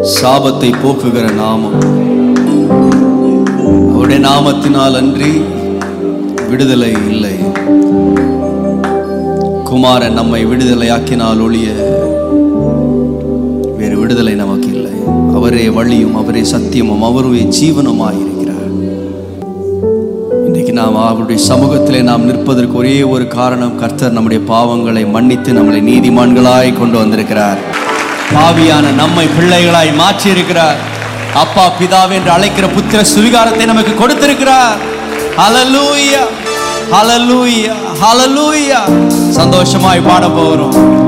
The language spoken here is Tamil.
சாபத்தை போக்குகிற நாமம் அவருடைய நாமத்தினால் அன்றி விடுதலை இல்லை குமாரன் நம்மை விடுதலையாக்கினால் ஒழிய வேறு விடுதலை நமக்கு இல்லை அவரே வழியும் அவரே சத்தியமும் அவருடைய ஜீவனுமாய் இருக்கிறார் இன்றைக்கு நாம் அவருடைய சமூகத்திலே நாம் நிற்பதற்கு ஒரே ஒரு காரணம் கர்த்தர் நம்முடைய பாவங்களை மன்னித்து நம்மளை நீதிமான்களாய் கொண்டு வந்திருக்கிறார் பாவியான நம்மை பிள்ளைகளாய் மாற்றி இருக்கிறார் அப்பா பிதாவே என்று அழைக்கிற புத்திர சுவிகாரத்தை நமக்கு கொடுத்திருக்கிறார் ஹalleluya ஹalleluya ஹalleluya சந்தோஷமாய் பாட போகிறோம்